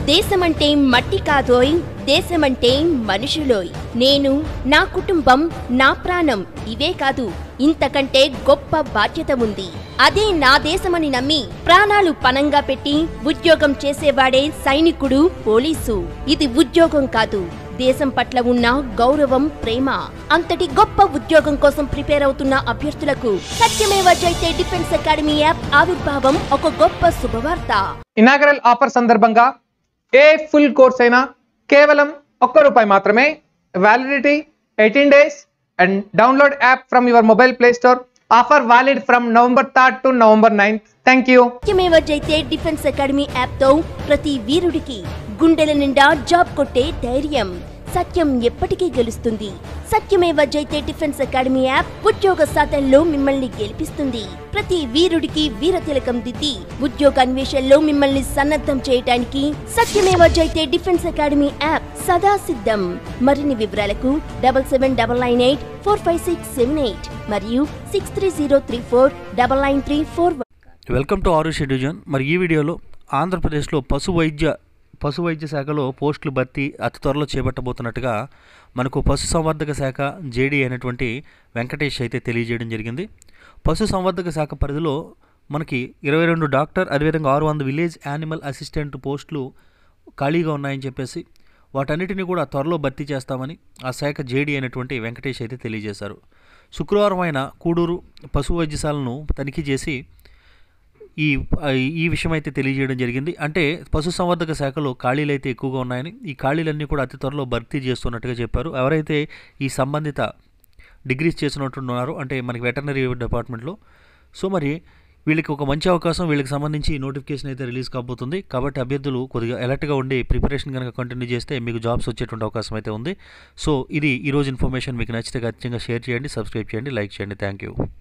దేశమంటే మట్టి కాదోయ్ దేశమంటే మనుషులోయ్ నేను నా కుటుంబం నా ప్రాణం ఇవే కాదు ఇంతకంటే గొప్ప బాధ్యత ఉంది అదే నా దేశమని నమ్మి ప్రాణాలు పనంగా పెట్టి ఉద్యోగం చేసేవాడే సైనికుడు పోలీసు ఇది ఉద్యోగం కాదు దేశం పట్ల ఉన్న గౌరవం ప్రేమ అంతటి గొప్ప ఉద్యోగం కోసం ప్రిపేర్ అవుతున్న అభ్యర్థులకు సత్యమేవ జైతే డిఫెన్స్ అకాడమీ యాప్ ఆవిర్భావం ఒక గొప్ప శుభవార్త ఇనాగరల్ ఆఫర్ సందర్భంగా ఏ ఫుల్ కోర్స్ అయినా కేవలం ఒక్క రూపాయి మాత్రమే validity eighteen days and download app from your mobile play store offer valid from November third to November ninth thank you సత్యమేవ జైతే డిఫెన్స్ అకాడమీ యాప్ తో ప్రతి వీరుడికి గుండెల నిండా జాబ్ కొట్టే ధైర్యం సత్యం ఎప్పటికీ గెలుస్తుంది సత్యమేవ జైతే డిఫెన్స్ అకాడమీ యాప్ ఉద్యోగ సాధనలో మిమ్మల్ని గెలిపిస్తుంది ప్రతి వీరుడికి వీర తిలకం దిద్ది ఉద్యోగ అన్వేషణలో మిమ్మల్ని సన్నద్ధం చేయడానికి సత్యమేవ జైతే డిఫెన్స్ అకాడమీ యాప్ సదా సిద్ధం మరిన్ని వివరాలకు double seven double nine eight four five six seven eight మరియు six three zero three four double nine three four welcome to ఆరు షెడ్యూజన్ మరి ఈ వీడియోలో ఆంధ్రప్రదేశ్లో పశు వైద్య పశు వైద్య శాఖలో పోస్టులు భర్తీ అతి త్వరలో చేపట్టబోతున్నట్టుగా మనకు పశు సంవర్ధక శాఖ జేడీ అయినటువంటి వెంకటేష్ అయితే తెలియజేయడం జరిగింది పశు సంవర్ధక శాఖ పరిధిలో మనకి ఇరవై రెండు డాక్టర్ అదేవిధంగా ఆరు వంద విలేజ్ యానిమల్ అసిస్టెంట్ పోస్టులు ఖాళీగా ఉన్నాయని చెప్పేసి వాటన్నిటిని కూడా త్వరలో భర్తీ చేస్తామని ఆ శాఖ జేడీ అయినటువంటి వెంకటేష్ అయితే తెలియజేశారు శుక్రవారం ఆయన కూడూరు పశు వైద్యశాలను తనిఖీ చేసి ఈ ఈ విషయం అయితే తెలియజేయడం జరిగింది అంటే పశుసంవర్ధక శాఖలో ఖాళీలు అయితే ఎక్కువగా ఉన్నాయని ఈ ఖాళీలన్నీ కూడా అతి త్వరలో భర్తీ చేస్తున్నట్టుగా చెప్పారు ఎవరైతే ఈ సంబంధిత డిగ్రీస్ చేసినట్టున్నారో అంటే మనకి వెటర్నరీ డిపార్ట్మెంట్లో సో మరి వీళ్ళకి ఒక మంచి అవకాశం వీళ్ళకి సంబంధించి నోటిఫికేషన్ అయితే రిలీజ్ కాబోతుంది కాబట్టి అభ్యర్థులు కొద్దిగా అలర్ట్గా ఉండి ప్రిపరేషన్ కనుక కంటిన్యూ చేస్తే మీకు జాబ్స్ వచ్చేటువంటి అవకాశం అయితే ఉంది సో ఇది ఈరోజు ఇన్ఫర్మేషన్ మీకు నచ్చితే ఖచ్చితంగా షేర్ చేయండి సబ్స్క్రైబ్ చేయండి లైక్ చేయండి థ్యాంక్ యూ